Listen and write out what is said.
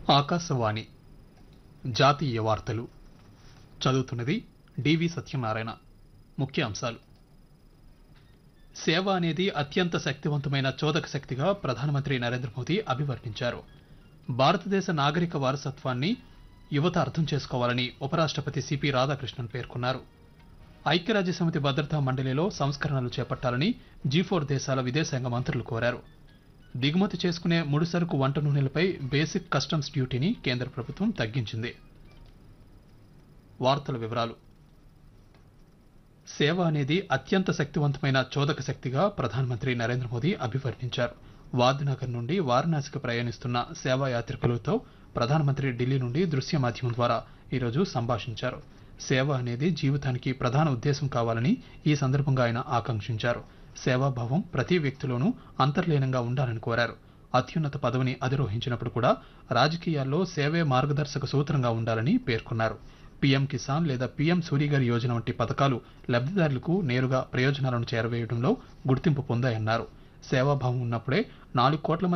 ఆకాశవాణి జాతీయ వార్తలు చదువుతున్నది డివి సత్యనారాయణ ముఖ్యాంశాలు సేవ అనేది అత్యంత శక్తివంతమైన చోదక శక్తిగా ప్రధానమంత్రి నరేంద్ర మోదీ అభివర్ణించారు భారతదేశ నాగరిక వారసత్వాన్ని యువత అర్థం చేసుకోవాలని ఉపరాష్ట్రపతి సిపి రాధాకృష్ణన్ పేర్కొన్నారు ఐక్యరాజ్య సమితి భద్రతా మండలిలో సంస్కరణలు చేపట్టాలని జీ ఫోర్ దేశాల విదేశాంగ మంత్రులు కోరారు దిగుమతి చేసుకునే ముడిసరుకు వంట నూనెలపై బేసిక్ కస్టమ్స్ డ్యూటీని కేంద్ర ప్రభుత్వం తగ్గించింది వార్తల వివరాలు సేవ అనేది అత్యంత శక్తివంతమైన చోదక శక్తిగా ప్రధానమంత్రి నరేంద్ర మోదీ అభివర్ణించారు వాద్నగర్ నుండి వారణాసికి ప్రయాణిస్తున్న సేవా యాత్రికులతో ప్రధానమంత్రి ఢిల్లీ నుండి దృశ్య మాధ్యమం ద్వారా ఈరోజు సంభాషించారు సేవ అనేది జీవితానికి ప్రధాన ఉద్దేశం కావాలని ఈ సందర్భంగా ఆయన ఆకాంక్షించారు సేవాభావం ప్రతి వ్యక్తిలోనూ అంతర్లీనంగా ఉండాలని కోరారు అత్యున్నత పదవిని అధిరోహించినప్పుడు కూడా రాజకీయాల్లో సేవే మార్గదర్శక సూత్రంగా ఉండాలని పేర్కొన్నారు పీఎం కిసాన్ లేదా పీఎం సూర్యగర్ యోజన వంటి పథకాలు లబ్ధిదారులకు నేరుగా ప్రయోజనాలను చేరవేయడంలో గుర్తింపు పొందాయన్నారు సేవాభావం ఉన్నప్పుడే నాలుగు కోట్ల మంది